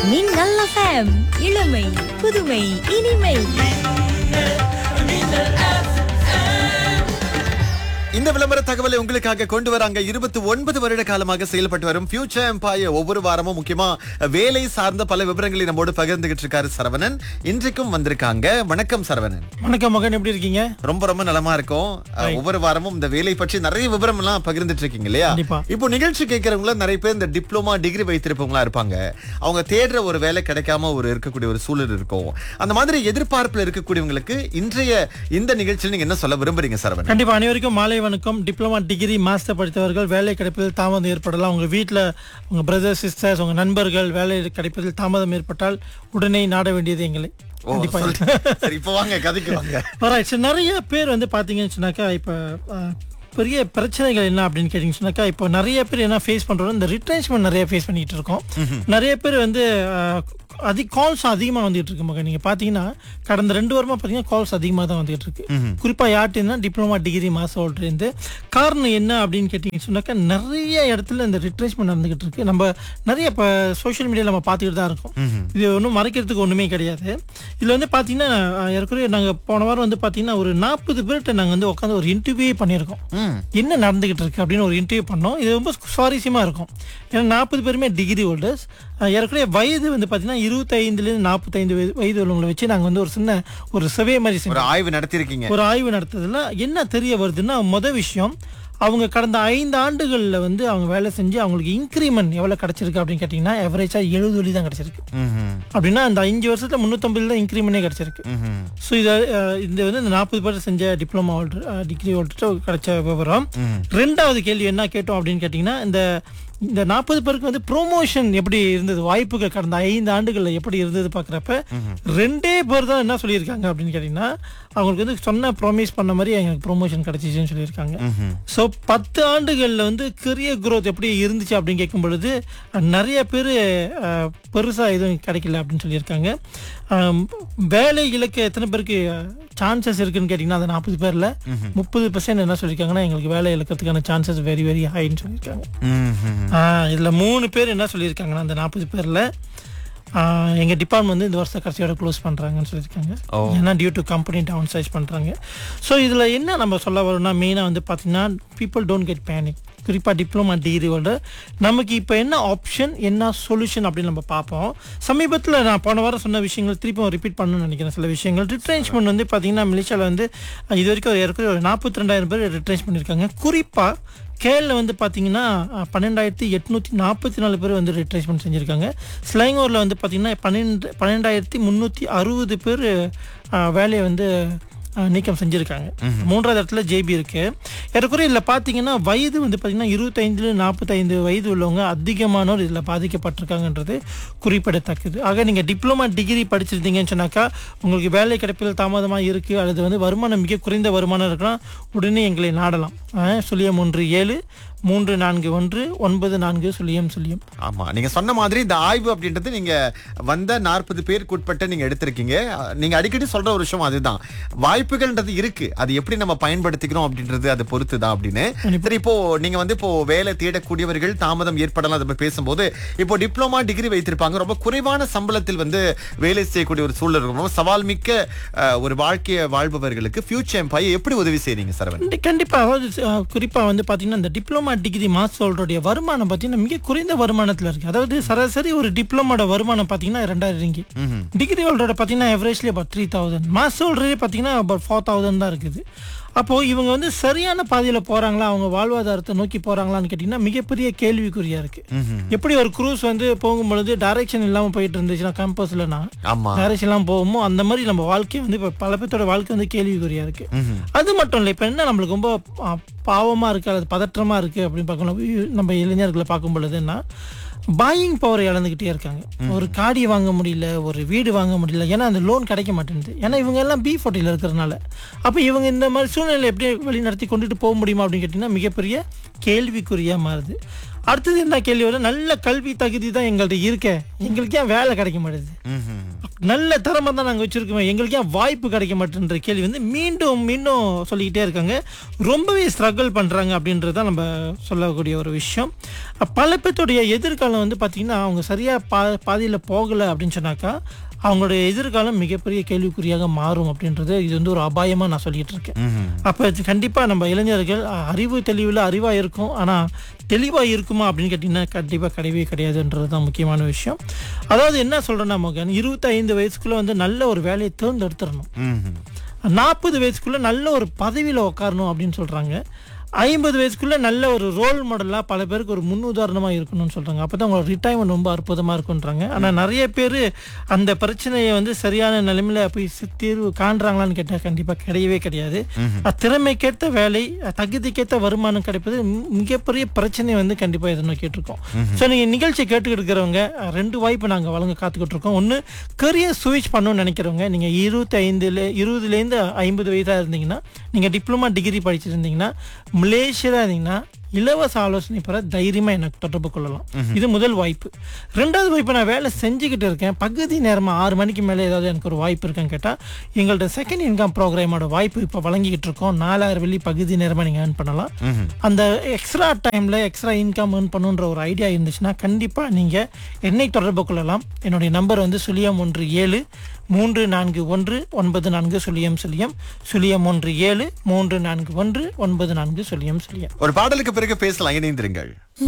மின்னல் FM இளமை புதுமை இனிமை இந்த விளம்பர தகவலை உங்களுக்காக கொண்டு வராங்க இருபத்தி ஒன்பது வருட காலமாக செயல்பட்டு வரும் ஃபியூச்சர் எம்பாயர் ஒவ்வொரு வாரமும் முக்கியமா வேலை சார்ந்த பல விவரங்களை நம்மோடு பகிர்ந்துகிட்டு இருக்காரு சரவணன் இன்றைக்கும் வந்திருக்காங்க வணக்கம் சரவணன் வணக்கம் மகன் எப்படி இருக்கீங்க ரொம்ப ரொம்ப நலமா இருக்கும் அஹ், ஒவ்வொரு வாரமும் இந்த வேலை பற்றி நிறைய விவரம் எல்லாம் பகிர்ந்துட்டு இருக்கீங்க இல்லையா கண்டிப்பா. இப்போ நிகழ்ச்சி கேட்கறவங்கள நிறைய பேர் இந்த டிப்ளமா டிகிரி வைத்திருப்பவங்களா இருப்பாங்க அவங்க தேடுற ஒரு வேலை கிடைக்காம ஒரு இருக்கக்கூடிய ஒரு சூழல் இருக்கும் அந்த மாதிரி எதிர்பார்ப்புல இருக்கக்கூடியவங்களுக்கு இன்றைய இந்த நிகழ்ச்சியில் நீங்க என்ன சொல்ல விரும்புறீங்க சரவணன் கண்டிப்பா அனைவருக்கும் மாலை வணக்கம் டிப்ளமா டிகிரி மாஸ்டர் படித்தவர்கள் வேலை கிடைப்பதில் தாமதம் ஏற்படலாம் உங்க வீட்டில் உங்க பிரதர் சிஸ்டர்ஸ் உங்க நண்பர்கள் வேலை கிடைப்பதில் தாமதம் ஏற்பட்டால் உடனே நாட வேண்டியது எங்களை ஓ, கண்டிப்பா சரி. சரி இப்போ வாங்க கதைக்கு வாங்க Alright, so நிறைய பேர் வந்து பாத்தீங்கன்னு சொன்னாக்கா இப்போ அஹ், பெரிய பிரச்சனைகள் என்ன அப்படின்னு கேட்டீங்கன்னு சொன்னாக்கா இப்போ நிறைய பேர் என்ன ஃபேஸ் பண்றோம் இந்த ரிட்ரென்ச்மெண்ட் நிறைய ஃபேஸ் பண்ணிட்டு இருக்கோம் நிறைய பேர் வந்து அஹ், அதிக கால்ஸ் அதிகமாக வந்துட்டு இருக்கு மகன் நீங்க பாத்தீங்கன்னா கடந்த ரெண்டு வாரமா பாத்தீங்கன்னா கால்ஸ் அதிகமாக தான் வந்துட்டு இருக்கு குறிப்பா யார்ட்டுன்னா டிப்ளமா டிகிரி மாசம் இருந்து காரணம் என்ன அப்படின்னு கேட்டீங்கன்னு சொன்னாக்கா நிறைய இடத்துல இந்த ரிட்ரென்ச்மெண்ட் நடந்துகிட்டு இருக்கு நம்ம நிறைய இப்போ சோஷியல் மீடியாவில் நம்ம பார்த்துக்கிட்டு தான் இருக்கோம் இது ஒன்றும் மறைக்கிறதுக்கு ஒன்றுமே கிடையாது இதில் வந்து பார்த்தீங்கன்னா அஹ், ஏற்கனவே நாங்கள் போன வாரம் வந்து பார்த்தீங்கன்னா ஒரு நாற்பது பேர்கிட்ட நாங்கள் வந்து உட்காந்து ஒரு இன்டர்வியூ பண்ணியிருக்கோம் ம். என்ன நடந்துகிட்டு இருக்கு அப்படின்னு ஒரு இன்டர்வியூ பண்ணோம் இது ரொம்ப சுவாரஸ்யமாக இருக்கும் ஏன்னா நாற்பது பேருமே டிகிரி ஹோல்டர்ஸ் ஏற்கனவே வயது வந்து பார்த்தீங்கன்னா இருபத்தைந்துலேருந்து நாற்பத்தைந்து வயது வயது உள்ளவங்களை வச்சு நாங்கள் வந்து ஒரு சின்ன ஒரு சர்வே மாதிரி செஞ்சோம் ஒரு ஆய்வு நடத்திருக்கீங்க ஒரு ஆய்வு நடத்துறதுல என்ன தெரிய வருதுன்னா முத விஷயம் அவங்க கடந்த ஐந்து ஆண்டுகளில் வந்து அவங்க வேலை செஞ்சு அவங்களுக்கு இன்க்ரிமெண்ட் எவ்வளோ கிடைச்சிருக்கு அப்படின்னு கேட்டிங்கன்னா எவரேஜாக எழுபது வழி தான் கிடைச்சிருக்கு ம்ஹும். அப்படின்னா அந்த அஞ்சு வருஷத்துல முந்நூற்றம்பது தான் இன்க்ரிமெண்டே கிடைச்சிருக்கு ம்ஹும். ஸோ இதை அஹ், இந்த வந்து இந்த நாற்பது பேர் செஞ்ச டிப்ளமா ஹோல்டர் டிகிரி ஹோல்டர் கிடைச்ச விவரம் ரெண்டாவது கேள்வி என்ன கேட்டோம் அப்படின்னு கேட்டிங்கன்னா இந்த இந்த நாற்பது பேருக்கு வந்து ப்ரோமோஷன் எப்படி இருந்தது வாய்ப்புகள் கடந்த ஐந்து ஆண்டுகளில் எப்படி இருந்தது பார்க்குறப்ப ரெண்டே பேர் தான் என்ன சொல்லியிருக்காங்க அப்படின்னு கேட்டிங்கன்னா அவங்களுக்கு வந்து சொன்ன ப்ராமிஸ் பண்ண மாதிரி எனக்கு ப்ரொமோஷன் கிடைச்சிச்சுன்னு சொல்லியிருக்காங்க ஸோ பத்து ஆண்டுகளில் வந்து கெரியர் growth எப்படி இருந்துச்சு அப்படின்னு கேட்கும் பொழுது அஹ், நிறைய பேர் பெருசாக எதுவும் கிடைக்கல அப்படின்னு சொல்லியிருக்காங்க ஆம், வேலை இலக்கு எத்தனை பேருக்கு சான்சஸ் இருக்குன்னு கேட்டிங்கன்னா அந்த நாற்பது பேரில் முப்பது பர்சன்ட் என்ன சொல்லியிருக்காங்கன்னா எங்களுக்கு வேலை இழக்கிறதுக்கான சான்சஸ் வெரி வெரி ஹைன்னு சொல்லியிருக்காங்க ம்ஹும். ஆஹ் இதுல மூணு பேர் என்ன சொல்லியிருக்காங்கன்னா அந்த நாற்பது பேர்ல ஆஹ் எங்க டிபார்ட்மெண்ட் வந்து இந்த வருஷம் கடைசியோட க்ளோஸ் பண்றாங்கன்னு சொல்லியிருக்காங்க ஓ. ஏன்னா due to company downsize பண்றாங்க ஸோ இதுல என்ன நம்ம சொல்ல வரோம்னா மெயினா வந்து பாத்தீங்கன்னா பீப்புள் டோன்ட் கெட் பேனிக் குறிப்பா டிப்ளமா டிகிரியோட நமக்கு இப்போ என்ன ஆப்ஷன் என்ன சொல்யூஷன் அப்படின்னு நம்ம பார்ப்போம் சமீபத்தில் நான் போன வாரம் சொன்ன விஷயங்கள் திருப்பி ரிப்பீட் பண்ணணும்னு நினைக்கிறேன் சில விஷயங்கள் ரிட்ரென்ச்மெண்ட் வந்து பார்த்தீங்கன்னா மலேசியாவில் வந்து அஹ், இது வரைக்கும் ஏற்கனவே ஒரு நாற்பத்தி ரெண்டாயிரம் பேர் ரிட்ரென்ச் பண்ணியிருக்காங்க குறிப்பாக கேரள வந்து பார்த்தீங்கன்னா அஹ், பன்னெண்டாயிரத்தி எட்நூற்றி நாற்பத்தி நாலு பேர் வந்து ரிட்ரேஸ்மெண்ட் செஞ்சுருக்காங்க ஸ்லைங்கூரில் வந்து பார்த்தீங்கன்னா பன்னெண்டு பன்னெண்டாயிரத்தி முந்நூற்றி அறுபது பேர் அஹ், வேலையை வந்து அஹ், நீக்கம் செஞ்சுருக்காங்க மூன்றாவது இடத்துல ஜேபி இருக்கு ஏறக்குறைய இதில் பார்த்தீங்கன்னா வயது வந்து பார்த்தீங்கன்னா இருபத்தைந்துல நாற்பத்தைந்து வயது உள்ளவங்க அதிகமானோர் இதில் பாதிக்கப்பட்டிருக்காங்கன்றது குறிப்பிடத்தக்கது ஆக நீங்கள் டிப்ளமா டிகிரி படிச்சிருந்தீங்கன்னு சொன்னாக்கா உங்களுக்கு வேலை கிடைப்பதில் தாமதமாக இருக்குது அல்லது வந்து வருமானம் மிக குறைந்த வருமானம் இருக்கலாம் உடனே எங்களை நாடலாம் அஹ், சுழியம் ஒன்று ஏழு மூன்று நான்கு ஒன்று ஒன்பது நான்கு சுழியம் சுழியம் ஆமா நீங்க சொன்ன மாதிரி இந்த ஆய்வு அப்படின்றது நீங்க வந்த நாற்பது பேருக்கு உட்பட்ட நீங்க எடுத்திருக்கீங்க அஹ், நீங்க அடிக்கடி சொல்ற ஒரு விஷயம் அதுதான் வாய்ப்புகள்ன்றது இருக்கு அது எப்படி நம்ம பயன்படுத்திக்கிறோம் அப்படின்றது அதை பொறுத்து தான் அப்படின்னு சரி இப்போ நீங்க வந்து இப்போ வேலை தேடக்கூடியவர்கள் தாமதம் ஏற்படலாம் அதை பத்தி பேசும்போது இப்போ டிப்ளமா டிகிரி வைத்திருப்பாங்க ரொம்ப குறைவான சம்பளத்தில் வந்து வேலை செய்யக்கூடிய ஒரு சூழல் இருக்கும் ரொம்ப சவால் மிக்க அஹ், ஒரு வாழ்க்கையை வாழ்பவர்களுக்கு ஃபியூச்சர் எம்பாய் எப்படி உதவி செய்றீங்க சரவன் கண்டி- கண்டிப்பா அதாவது அஹ், குறிப்பா வந்து பாத்தீங்கன்னா இந்த டிப்ளமா டிகிரி மாஸ்டரோடைய வருமானம் பாத்தீங்கன்னா மிக குறைந்த வருமானத்துல இருக்கு அதாவது சராசரி ஒரு டிப்ளமோட வருமானம் பாத்தீங்கன்னா ரெண்டாயிரம் ரிங்கி டிகிரி ஹோல்டரோட பாத்தீங்கன்னா averagely about three thousand master ஹோல்டரே பாத்தீங்கன்னா about ஃபோர் தௌசண்ட் தான் இருக்குது அப்போ இவங்க வந்து சரியான பாதையில போறாங்களா அவங்க வாழ்வாதாரத்தை நோக்கி போறாங்களான்னு கேட்டீங்கன்னா மிகப்பெரிய கேள்விக்குறியா இருக்கு எப்படி ஒரு குரூஸ் வந்து போகும்பொழுது டைரக்ஷன் இல்லாம போயிட்டு இருந்துச்சுன்னா கேம்பஸ்லனா ஆமா டைரக்ஷன் எல்லாம் போகுமோ அந்த மாதிரி நம்ம வாழ்க்கை வந்து இப்போ பல பேர்த்தோட வாழ்க்கை வந்து கேள்விக்குறியா இருக்கு அது மட்டும் இல்லை இப்போ என்ன நம்மளுக்கு ரொம்ப ஆ, பாவமா இருக்கு அல்லது பதற்றமா இருக்கு அப்படின்னு பார்க்கணும் இ- நம்ம இளைஞர்களை பார்க்கும் பொழுதுன்னா பாயிங் பவர் இழந்துக்கிட்டே இருக்காங்க ஒரு காடி வாங்க முடியல ஒரு வீடு வாங்க முடியல ஏன்னா அந்த லோன் கிடைக்க மாட்டேங்குது ஏன்னா இவங்க எல்லாம் பி ஃபோர்ட்டியில் இருக்கிறனால அப்போ இவங்க இந்த மாதிரி சூழ்நிலை எப்படி வழி நடத்தி கொண்டுட்டு போக முடியுமா அப்படின்னு கேட்டிங்கன்னா மிகப்பெரிய கேள்விக்குறியா மாறுது அடுத்தது என்ன கேள்வி வரும் நல்ல கல்வி தகுதி தான் எங்கள்கிட்ட இருக்க எங்களுக்கு ஏன் வேலை கிடைக்க மாட்டேங்குது நல்ல தரமா தான் நாங்க வச்சிருக்கோம் எங்களுக்கு ஏன் வாய்ப்பு கிடைக்க மாட்டேன்ற கேள்வி வந்து மீண்டும் மீண்டும் சொல்லிக்கிட்டே இருக்காங்க ரொம்பவே ஸ்ட்ரகிள் பண்றாங்க அப்படின்றது தான் நம்ம சொல்லக்கூடிய ஒரு விஷயம் அஹ் பல பேர்த்துடைய எதிர்காலம் வந்து பாத்தீங்கன்னா அவங்க சரியா பா பாதியில போகல அப்படின்னு சொன்னாக்கா அவங்களுடைய எதிர்காலம் மிகப்பெரிய கேள்விக்குறியாக மாறும் அப்படின்றது இது வந்து ஒரு அபாயமா நான் சொல்லிட்டு இருக்கேன் அப்ப இது கண்டிப்பா நம்ம இளைஞர்கள் அஹ், அறிவு தெளிவுல அறிவா இருக்கும் ஆனா தெளிவா இருக்குமா அப்படின்னு கேட்டீங்கன்னா கண்டிப்பா கிடையவே கிடையாதுன்றது தான் முக்கியமான விஷயம் அதாவது என்ன சொல்றேன்னா மகன் இருபத்தைந்து வயசுக்குள்ள வந்து நல்ல ஒரு வேலையை தேர்ந்தெடுத்துடணும் ம்ஹும். நாற்பது வயசுக்குள்ள நல்ல ஒரு பதவியில உட்காரணும் அப்படின்னு சொல்றாங்க ஐம்பது வயசுக்குள்ள நல்ல ஒரு ரோல் மாடலா பல பேருக்கு ஒரு முன்னுதாரணமா இருக்கணும்னு சொல்றாங்க அப்பதான் உங்களோட ரிட்டைர்மெண்ட் ரொம்ப அற்புதமா இருக்குன்றாங்க ஆனா நிறைய பேர் அந்த பிரச்சனையை வந்து சரியான நிலைமையில போய் சி- தீர்வு காண்றாங்களான்னு கேட்டா கண்டிப்பா கிடையவே கிடையாது அஹ் திறமைக்கேற்ற வேலை அஹ் தகுதிக்கேற்ற வருமானம் கிடைப்பது மி- மிகப்பெரிய பிரச்சனை வந்து கண்டிப்பா எதிர்நோக்கிட்டு இருக்கோம் ஸோ நீங்க நிகழ்ச்சி கேட்டுக்கிட்டு இருக்கிறவங்க அஹ் ரெண்டு வாய்ப்பு நாங்க வழங்க காத்துக்கிட்டு இருக்கோம் ஒன்னு கரியர் சுவிச் பண்ணணும்னு நினைக்கிறவங்க நீங்க இருபத்தி ஐந்துல இருபதுலேருந்து ஐம்பது வயதா இருந்தீங்கன்னா நீங்க டிப்ளமா டிகிரி படிச்சிருந்தீங்கன்னா மலேசியால இருந்தீங்கன்னா இலவச ஆலோசனை பெற தைரியமா எனக்கு தொடர்பு கொள்ளலாம் இது முதல் வாய்ப்பு ரெண்டாவது வாய்ப்பு நான் வேலை செஞ்சுக்கிட்டு இருக்கேன் பகுதி நேரமா ஆறு மணிக்கு மேலே ஏதாவது எனக்கு ஒரு வாய்ப்பு இருக்கான்னு கேட்டா எங்கள்ட்ட செகண்ட் இன்கம் ப்ரோக்ராமோட வாய்ப்பு இப்போ வழங்கிக்கிட்டு இருக்கோம் நாலாயிரம் வெள்ளி பகுதி நேரமா நீங்க ஏர்ன் பண்ணலாம் அந்த எக்ஸ்ட்ரா டைம்ல எக்ஸ்ட்ரா இன்கம் ஏர்ன் பண்ணுன்ற ஒரு ஐடியா இருந்துச்சுன்னா கண்டிப்பா நீங்க என்னை தொடர்பு கொள்ளலாம் என்னுடைய நம்பர் வந்து சுழியம் ஒன்று ஏழு மூன்று நான்கு ஒன்று ஒன்பது நான்கு சுழியம் சுழியம் சுழியம் ஒன்று ஏழு மூன்று நான்கு ஒன்று ஒன்பது நான்கு சுழியம் சுழியம் ஒரு பாடலுக்கு பிறகு பேசலாம் இணைந்திருங்கள்